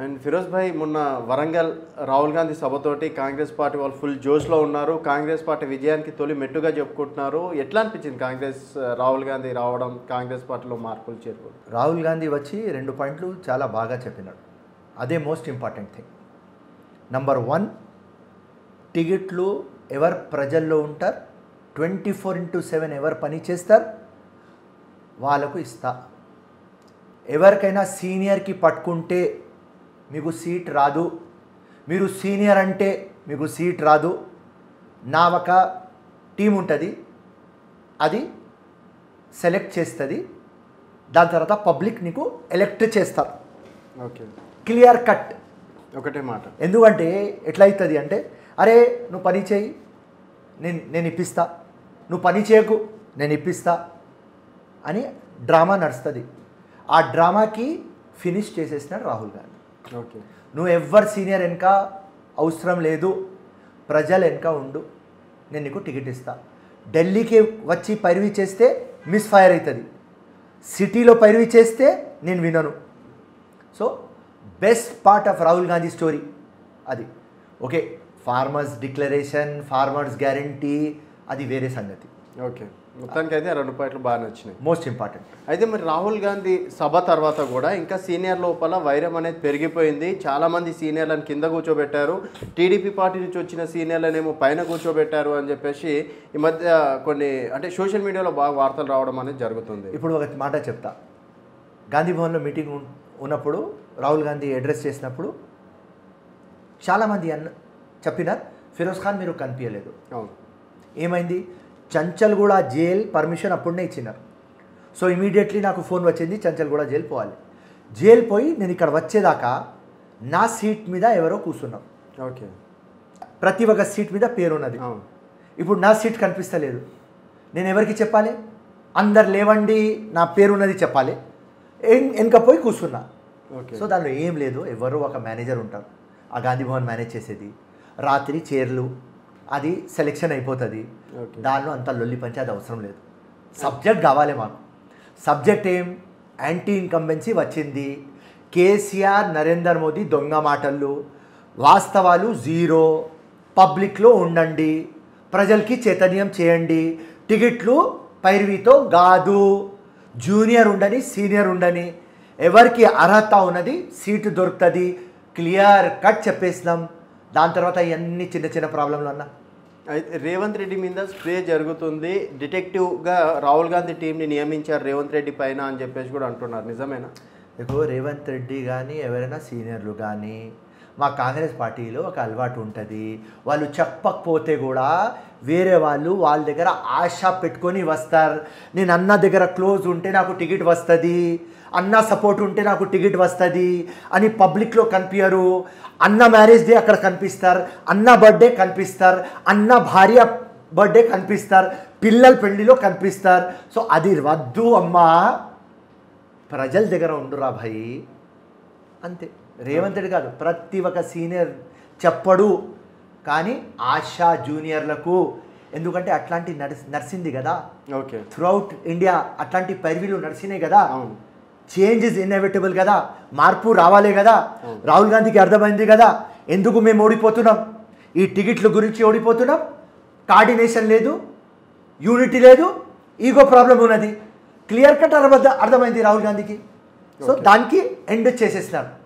And Firoz భాయ్ మొన్న వరంగల్ రాహుల్ గాంధీ సభతోటి కాంగ్రెస్ పార్టీ వాళ్ళు ఫుల్ జోష్లో ఉన్నారు కాంగ్రెస్ పార్టీ విజయానికి తొలి మెట్టుగా చెప్పుకుంటున్నారు ఎట్లా అనిపించింది కాంగ్రెస్ ఆ, రాహుల్ గాంధీ రావడం కాంగ్రెస్ పార్టీలో మార్పులు చేరుకు రాహుల్ గాంధీ వచ్చి రెండు పాయింట్లు చాలా బాగా చెప్పినాడు అదే most important thing number one టికెట్లు ఎవరు ప్రజల్లో ఉంటారు ట్వంటీ ఫోర్ ఇంటూ సెవెన్ ఎవరు పని చేస్తారు వాళ్ళకు ఇస్తా ఎవరికైనా సీనియర్కి పట్టుకుంటే మీకు సీట్ రాదు మీరు సీనియర్ అంటే మీకు సీట్ రాదు నా ఒక టీం ఉంటుంది అది సెలెక్ట్ చేస్తుంది దాని తర్వాత పబ్లిక్ నీకు ఎలెక్ట్ చేస్తారు ఓకే క్లియర్ కట్ ఒకటే మాట ఎందుకంటే ఎట్లయితుంది అంటే అరే నువ్వు పని చేయి నేను నేను ఇప్పిస్తా నువ్వు పని చేయకు నేను ఇప్పిస్తా అని డ్రామా నడుస్తుంది ఆ డ్రామాకి ఫినిష్ చేసేసినాడు రాహుల్ గాంధీ ఓకే నువ్వు ఎవ్వరు సీనియర్ వెనక అవసరం లేదు ప్రజలు వెనక ఉండు నేను నీకు టికెట్ ఇస్తా ఢిల్లీకి వచ్చి పైరవి చేస్తే మిస్ ఫైర్ అవుతుంది సిటీలో పైరవి చేస్తే నేను వినను so best part of Rahul Gandhi story అది okay farmers declaration farmers guarantee అది వేరే సంగతి ఓకే మొత్తానికి అయితే ఆ రెండు పాయింట్లు బాగా నచ్చినాయి మోస్ట్ ఇంపార్టెంట్ అయితే మరి రాహుల్ గాంధీ సభ తర్వాత కూడా ఇంకా సీనియర్ లోపల వైరం అనేది పెరిగిపోయింది చాలా మంది సీనియర్లను కింద కూర్చోబెట్టారు టీడీపీ పార్టీ నుంచి వచ్చిన సీనియర్లనేమో పైన కూర్చోబెట్టారు అని చెప్పేసి ఈ మధ్య కొన్ని అంటే సోషల్ మీడియాలో బాగా వార్తలు రావడం అనేది జరుగుతుంది ఇప్పుడు ఒక మాట చెప్తా గాంధీ భవన్లో మీటింగ్ ఉన్- ఉన్నప్పుడు రాహుల్ గాంధీ అడ్రస్ చేసినప్పుడు చాలామంది అన్న చెప్పినారు ఫిరోజ్ ఖాన్ మీరు కనిపించలేదు అవును ఏమైంది చంచల్గూడ జైల్ పర్మిషన్ అప్పుడునే ఇచ్చినారు సో ఇమీడియట్లీ నాకు ఫోన్ వచ్చింది చంచల్గూడ జైలు పోవాలి జైలు పోయి నేను ఇక్కడ వచ్చేదాకా నా సీట్ మీద ఎవరో కూర్చున్నారు ఓకే ప్రతి ఒక్క సీట్ మీద పేరు ఉన్నది అవును ఇప్పుడు నా సీట్ కనిపిస్తలేదు నేను ఎవరికి చెప్పాలి అందరు లేవండి నా పేరున్నది చెప్పాలి ఎన్- వెనక పోయి కూర్చున్నా ఓకే సో దానిలో ఏం లేదు ఎవరు ఒక మేనేజర్ ఉంటారు ఆ గాంధీ భవన్ మేనేజ్ చేసేది రాత్రి చైర్లు అది సెలెక్షన్ అయిపోతుంది ఓకే. దానిలో అంత లొల్లి పంచి అది అవసరం లేదు సబ్జెక్ట్ కావాలి మాకు సబ్జెక్ట్ ఏం యాంటీ ఇన్కంబెన్సీ వచ్చింది కేసీఆర్ నరేందర్ మోదీ దొంగ మాటలు వాస్తవాలు జీరో పబ్లిక్లో ఉండండి ప్రజలకి చైతన్యం చేయండి టికెట్లు పైర్వీతో కాదు జూనియర్ ఉండని సీనియర్ ఉండని ఎవరికి అర్హత ఉన్నది సీటు దొరుకుతుంది క్లియర్ కట్ చెప్పేసినాం దాని తర్వాత ఇవన్నీ చిన్న చిన్న ప్రాబ్లంలు అన్నా అయితే రేవంత్ రెడ్డి మీద స్ప్రే జరుగుతుంది డిటెక్టివ్గా రాహుల్ గాంధీ టీంని నియమించారు రేవంత్ రెడ్డి పైన అని చెప్పేసి కూడా అంటున్నారు నిజమేనా మీకు రేవంత్ రెడ్డి కానీ ఎవరైనా సీనియర్లు కానీ మా కాంగ్రెస్ పార్టీలో ఒక అలవాటు ఉంటుంది వాళ్ళు చెప్పకపోతే కూడా వేరే వాళ్ళు వాళ్ళ దగ్గర ఆశ పెట్టుకొని వస్తారు నేను అన్న దగ్గర క్లోజ్ ఉంటే నాకు టికెట్ వస్తుంది అన్న సపోర్ట్ ఉంటే నాకు టికెట్ వస్తుంది అని పబ్లిక్లో కనిపించరు అన్న మ్యారేజ్ డే అక్కడ కనిపిస్తారు అన్న బర్త్డే కనిపిస్తారు అన్న భార్య బర్త్డే కనిపిస్తారు పిల్లల పెళ్లిలో కనిపిస్తారు సో అది వద్దు అమ్మా ప్రజల దగ్గర ఉండురా భయ్ అంతే రేవంత్ రెడ్డి కాదు ప్రతి ఒక్క సీనియర్ చెప్పడు కానీ ఆశా జూనియర్లకు ఎందుకంటే అట్లాంటి నడిచి నడిచింది కదా ఓకే త్రూఅవుట్ ఇండియా అట్లాంటి పరివిలు నడిచినాయి కదా అవును చేంజ్ ఇస్ ఇన్ఎవిటబుల్ కదా మార్పు రావాలే కదా రాహుల్ గాంధీకి అర్థమైంది కదా ఎందుకు మేము ఓడిపోతున్నాం ఈ టికెట్ల గురించి ఓడిపోతున్నాం కోఆర్డినేషన్ లేదు యూనిటీ లేదు ఈగో ప్రాబ్లం ఉన్నది క్లియర్ కట్ అర్థమైంది రాహుల్ గాంధీకి సో దానికి ఎండ్ చేసేసినారు